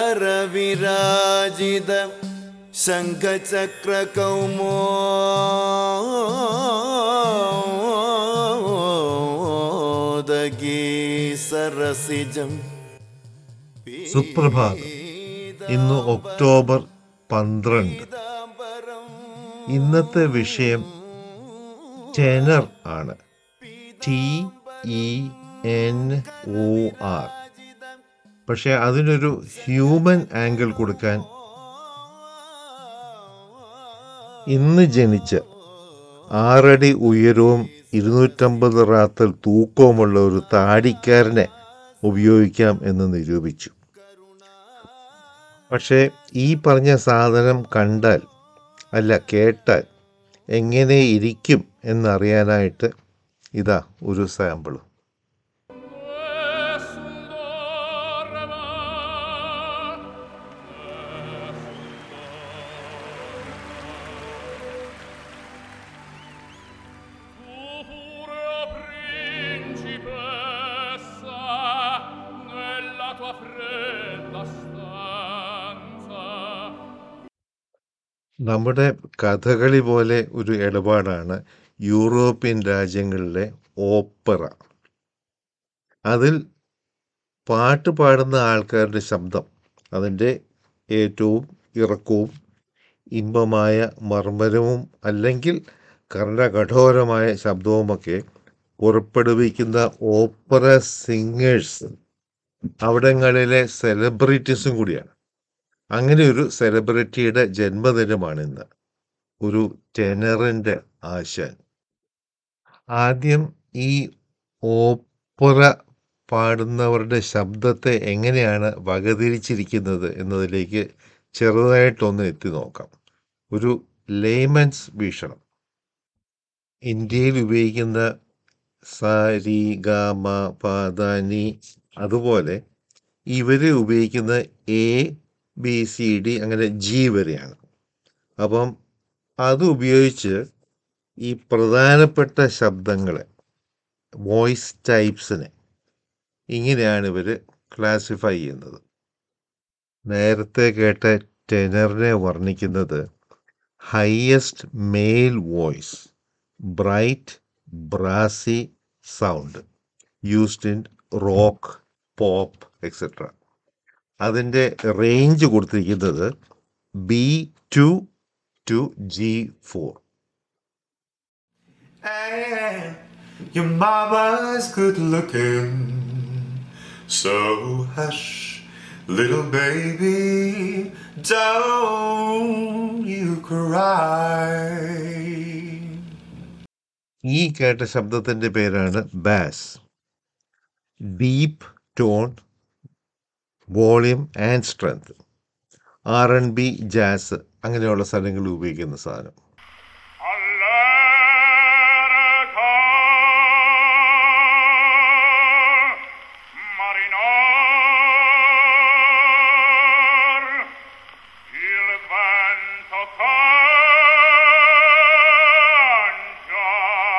हारविराजित शङ्खचक्रकौमोदगी सरसिजम् സുപ്രഭാതം ഇന്ന് ഒക്ടോബർ പന്ത്രണ്ട് ഇന്നത്തെ വിഷയം ടെനർ ആണ് T E N O R പക്ഷെ അതിനൊരു ഹ്യൂമൻ ആംഗിൾ കൊടുക്കാൻ ഇന്ന് ജനിച്ച ആറടി ഉയരവും ഇരുന്നൂറ്റമ്പത് റാത്തൽ തൂക്കവുമുള്ള ഒരു താടിക്കാരനെ ഉപയോഗിക്കാം എന്ന് നിരൂപിച്ചു പക്ഷേ ഈ പറഞ്ഞ സാധനം കണ്ടാൽ അല്ല കേട്ടാൽ എങ്ങനെ ഇരിക്കും എന്നറിയാനായിട്ട് ഇതാ ഒരു sample pure principessa nella tua fredda stanza നമ്മുടെ കഥകളി പോലെ ഒരു ഇടപാടാണ് യൂറോപ്യൻ രാജ്യങ്ങളിലെ ഓപ്പറ അതിൽ പാട്ട് പാടുന്ന ആൾക്കാരുടെ ശബ്ദം അതിൻ്റെ ഏറ്റവും ഇറക്കവും ഇമ്പമായ മർമ്മരവും അല്ലെങ്കിൽ കർണകഠോരമായ ശബ്ദവുമൊക്കെ പുറപ്പെടുവിക്കുന്ന ഓപ്പറ സിംഗേഴ്സ് അവിടങ്ങളിലെ സെലിബ്രിറ്റീസും കൂടിയാണ് അങ്ങനെ ഒരു സെലിബ്രിറ്റിയുടെ ജന്മദിനമാണ് ഇന്ന് ഒരു ടെനറിൻ്റെ ആശാൻ ആദ്യം ഈ ഓപ്പറ പാടുന്നവരുടെ ശബ്ദത്തെ എങ്ങനെയാണ് വകതിരിച്ചിരിക്കുന്നത് എന്നതിലേക്ക് ചെറുതായിട്ടൊന്ന് എത്തി നോക്കാം ഒരു ലേമൻസ് വീക്ഷണം ഇന്ത്യയിൽ ഉപയോഗിക്കുന്ന സ രി ഗ മ പ ദ നി അതുപോലെ ഇവർ ഉപയോഗിക്കുന്ന എ ബി സി ഡി അങ്ങനെ ജി വരെയാണ് അപ്പം അത് ഉപയോഗിച്ച് ഈ പ്രധാനപ്പെട്ട ശബ്ദങ്ങളെ വോയിസ് ടൈപ്സിനെ ഇങ്ങനെയാണ് ഇവർ ക്ലാസിഫൈ ചെയ്യുന്നത് നേരത്തെ കേട്ട ടെനറിനെ വർണ്ണിക്കുന്നത് highest male voice bright brassy sound used in rock pop etcetera അതിൻ്റെ റേഞ്ച് കൊടുത്തിരിക്കുന്നത് B two to G four And your mama's good looking. So hush, little baby, don't you cry. ഈ കേട്ട ശബ്ദത്തിൻ്റെ പേരാണ് bass deep tone volume and strength R n B jazz അങ്ങനെയുള്ള സ്ഥലങ്ങളിൽ ഉപയോഗിക്കുന്ന സാധനം All'erca marinar il vento canta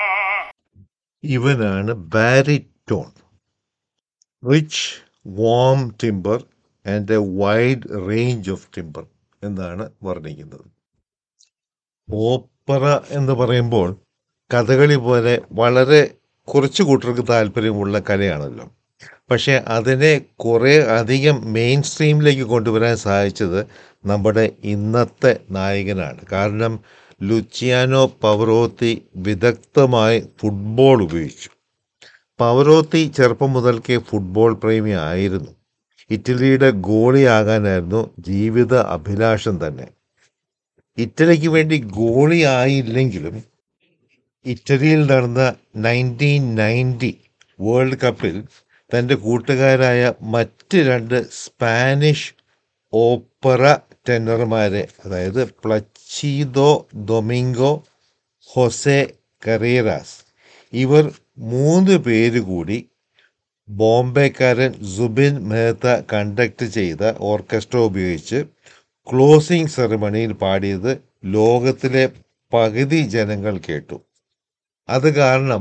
ഇവനാണ് baritone rich warm timbre and a wide range of timbre എന്നാണ് വർണ്ണിക്കുന്നത് ഓപ്പറ എന്ന് പറയുമ്പോൾ കഥകളി പോലെ വളരെ കുറച്ച് കൂട്ടർക്ക് താല്പര്യമുള്ള കലയാണല്ലോ പക്ഷേ അതിനെ കുറേ അധികം മെയിൻ സ്ട്രീമിലേക്ക് കൊണ്ടുവരാൻ സാധിച്ചത് നമ്മുടെ ഇന്നത്തെ നായകനാണ് കാരണം ലുച്ചിയാനോ പവറോത്തി വിദഗ്ധമായി ഫുട്ബോൾ ഉപയോഗിച്ചു പവറോത്തി ചെറുപ്പം മുതൽക്കേ ഫുട്ബോൾ പ്രേമി ആയിരുന്നു ഇറ്റലിയുടെ ഗോളിയാകാനായിരുന്നു ജീവിത അഭിലാഷം തന്നെ ഇറ്റലിക്ക് വേണ്ടി ഗോളി ആയില്ലെങ്കിലും ഇറ്റലിയിൽ നടന്ന നയൻറ്റീൻ നയൻറ്റി വേൾഡ് കപ്പിൽ തൻ്റെ കൂട്ടുകാരായ മറ്റ് രണ്ട് സ്പാനിഷ് ഓപ്പറ ടെന്നർമാരെ അതായത് പ്ലച്ചീദോ ഡൊമിംഗോ ഹൊസെ കറീറാസ് ഇവർ മൂന്ന് പേര് കൂടി ബോംബെക്കാരൻ സുബിൻ മെഹ്ത്ത കണ്ടക്ട് ചെയ്ത ഓർക്കസ്ട്ര ഉപയോഗിച്ച് ക്ലോസിംഗ് സെറിമണിയിൽ പാടിയത് ലോകത്തിലെ പകുതി ജനങ്ങൾ കേട്ടു അത് കാരണം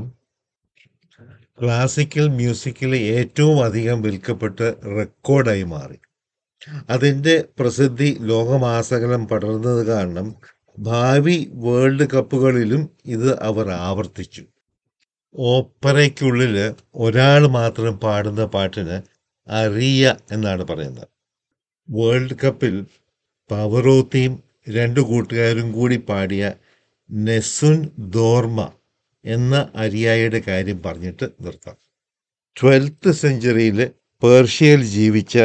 ക്ലാസിക്കൽ മ്യൂസിക്കിൽ ഏറ്റവും അധികം വിൽക്കപ്പെട്ട് റെക്കോർഡായി മാറി അതിൻ്റെ പ്രസിദ്ധി ലോകമാസകലം പടർന്നത് കാരണം ഭാവി വേൾഡ് കപ്പുകളിലും ഇത് അവർ ആവർത്തിച്ചു ഓപ്പറയ്ക്കുള്ളിൽ ഒരാൾ മാത്രം പാടുന്ന പാട്ടിന് അറിയ എന്നാണ് പറയുന്നത് വേൾഡ് കപ്പിൽ പവറോത്തിയും രണ്ടു കൂട്ടുകാരും കൂടി പാടിയ നെസുൻ ദോർമ എന്ന അരിയായുടെ കാര്യം പറഞ്ഞിട്ട് നിർത്താം ട്വൽത്ത് സെഞ്ചുറിയിൽ പേർഷ്യയിൽ ജീവിച്ച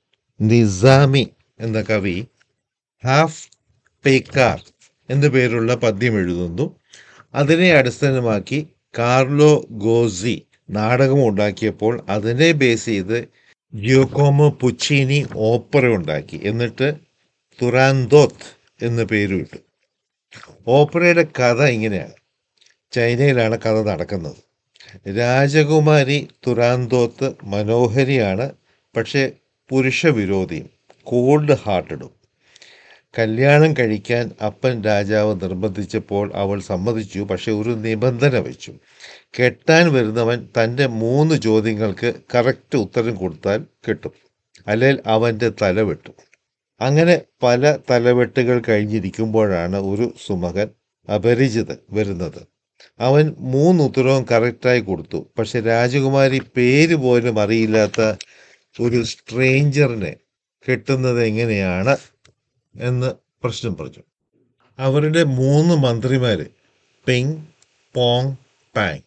നിസാമി എന്ന കവി ഹാഫ് പേക്കാർ എന്നു പേരുള്ള പദ്യം എഴുതുന്നു അതിനെ അടിസ്ഥാനമാക്കി കാർലോ ഗോസി നാടകം ഉണ്ടാക്കിയപ്പോൾ അതിനെ ബേസ് ചെയ്ത് ജിയോക്കോമോ പുച്ചീനി ഓപ്പറ ഉണ്ടാക്കി എന്നിട്ട് തുറാന്തോത്ത് എന്ന് പേരിട്ടു ഓപ്പറയുടെ കഥ ഇങ്ങനെയാണ് ചൈനയിലാണ് കഥ നടക്കുന്നത് രാജകുമാരി തുറാന്തോത്ത് മനോഹരിയാണ് പക്ഷേ പുരുഷ വിരോധിയും കോൾഡ് ഹാർട്ടഡും കല്യാണം കഴിക്കാൻ അപ്പൻ രാജാവ് നിർബന്ധിച്ചപ്പോൾ അവൾ സമ്മതിച്ചു പക്ഷെ ഒരു നിബന്ധന വെച്ചു കെട്ടാൻ വരുന്നവൻ തൻ്റെ മൂന്ന് ചോദ്യങ്ങൾക്ക് കറക്റ്റ് ഉത്തരം കൊടുത്താൽ കിട്ടും അല്ലെങ്കിൽ അവൻ്റെ തല വെട്ടും അങ്ങനെ പല തലവെട്ടുകൾ കഴിഞ്ഞിരിക്കുമ്പോഴാണ് ഒരു സുമകൻ അപരിചിതൻ വരുന്നത് അവൻ മൂന്ന് ഉത്തരവും കറക്റ്റായി കൊടുത്തു പക്ഷെ രാജകുമാരി പേര് പോലും അറിയില്ലാത്ത ഒരു സ്ട്രേഞ്ചറിനെ കെട്ടുന്നത് എങ്ങനെയാണ് എന്ന് പ്രശ്നം പറഞ്ഞു അവരുടെ മൂന്ന് മന്ത്രിമാര് പിങ് പോങ് പാങ്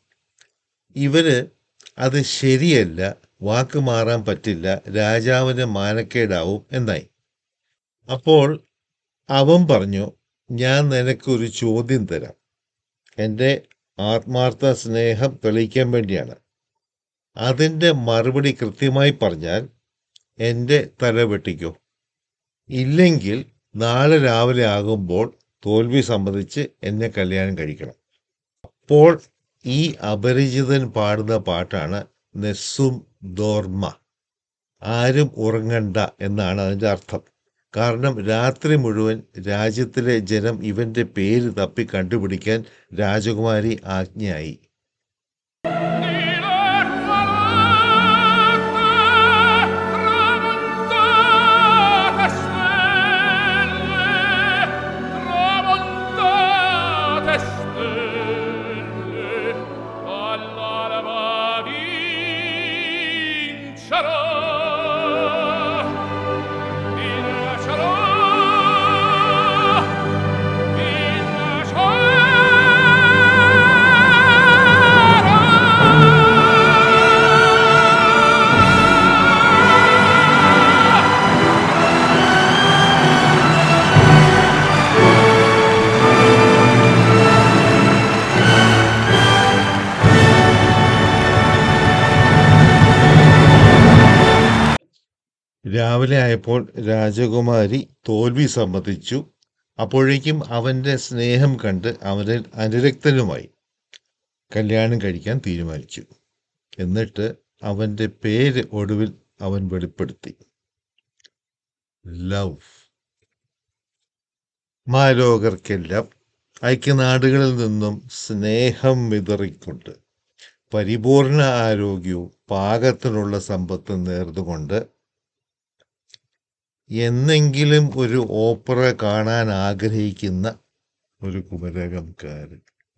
ഇവര് അത് ശരിയല്ല വാക്ക് മാറാൻ പറ്റില്ല രാജാവിന് മാനക്കേടാവും എന്നായി അപ്പോൾ അവൻ പറഞ്ഞു ഞാൻ നിനക്കൊരു ചോദ്യം തരാം എൻ്റെ ആത്മാർത്ഥ സ്നേഹം തെളിയിക്കാൻ വേണ്ടിയാണ് അതിൻ്റെ മറുപടി കൃത്യമായി പറഞ്ഞാൽ എൻ്റെ തല വെട്ടിക്കോ ഇല്ലെങ്കിൽ നാളെ രാവിലെ ആകുമ്പോൾ തോൽവി സമ്മതിച്ച് എന്നെ കല്യാണം കഴിക്കണം അപ്പോൾ ഈ അപരിചിതൻ പാടുന്ന പാട്ടാണ് നെസ്സും ദോർമ ആരും ഉറങ്ങണ്ട എന്നാണ് അതിൻ്റെ അർത്ഥം കാരണം രാത്രി മുഴുവൻ രാജ്യത്തിലെ ജനം ഇവന്റെ പേര് തപ്പി കണ്ടുപിടിക്കാൻ രാജകുമാരി ആജ്ഞയായി രാവിലെ ആയപ്പോൾ രാജകുമാരി തോൽവി സമ്മതിച്ചു അപ്പോഴേക്കും അവന്റെ സ്നേഹം കണ്ട് അവനിൽ അനുരക്തനുമായി കല്യാണം കഴിക്കാൻ തീരുമാനിച്ചു എന്നിട്ട് അവന്റെ പേര് ഒടുവിൽ അവൻ വെളിപ്പെടുത്തി ലവ് മാലോകർക്കെല്ലാം ഐക്യനാടുകളിൽ നിന്നും സ്നേഹം വിതറിക്കൊണ്ട് പരിപൂർണ ആരോഗ്യവും പാകത്തിനുള്ള സമ്പത്തും നേർന്നുകൊണ്ട് എന്നെങ്കിലും ഒരു ഓപ്പറ കാണാൻ ആഗ്രഹിക്കുന്ന ഒരു കുമരകംകാരൻ